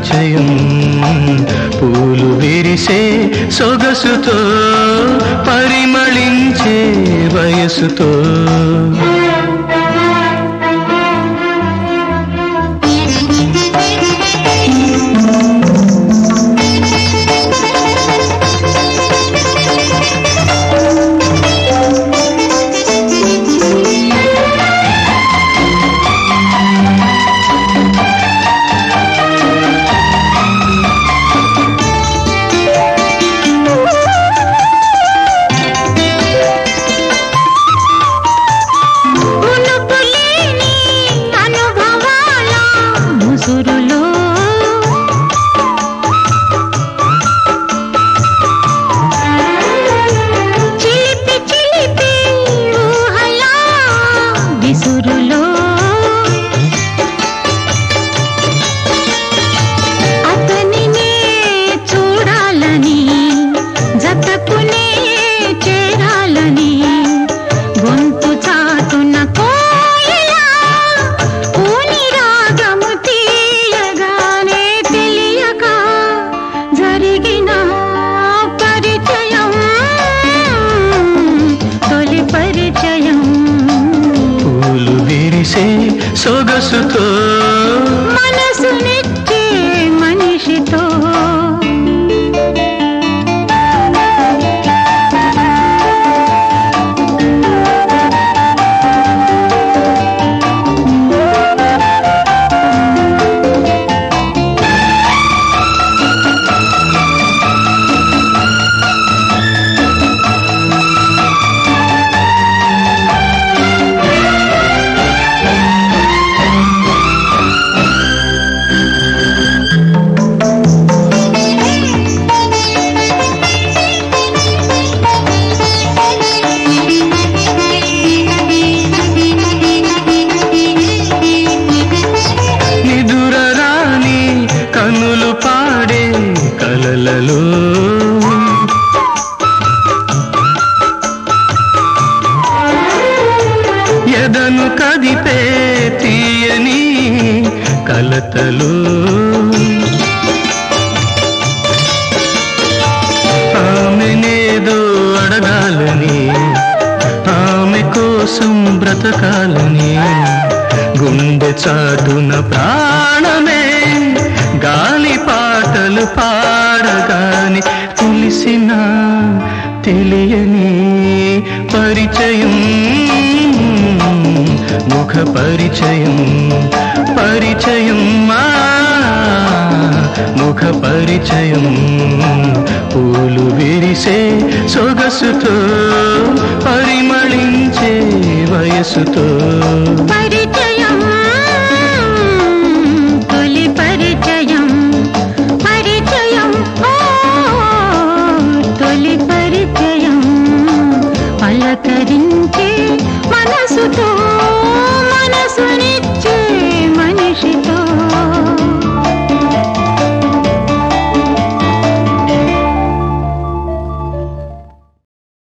పరిచయం పూలు విరిసే సొగసుతో పరిమళించే వయసుతో మునుపులేని అనుభవాల ముసురులో చిలిపి చిలిపి ఊహలా విసురులో అతనినే చూడాలని జతకునే చేరాలని గొంతు చాటున కోయిలా పూని రాగము తీయగానే తెలియక జరిగిన పరిచయం తొలి పరిచయం పూలు విరిసే సొగసుతో మనసునిచ్చే మనిషితో నిదురరాని కనులు పాడే కలలలో ఎదను కదిపే తీయని కలతలు ఆమెనేదో అడగాలని ఆమె కోసం బ్రతకాలని గుండె చాటున ప్రాణమే గాలి పాటలు పాడగాని తెలిసిన తెలియని పరిచయం ముఖ పరిచయం పరిచయం ఆ, ముఖ పరిచయం పూలు విరిసే సొగసుతో పరిమళించే వయసుతో పరిచయం తొలి పరిచయం పరిచయం ఓ తొలి పరిచయం పలకరించే మనసుతో మనసునిచ్చే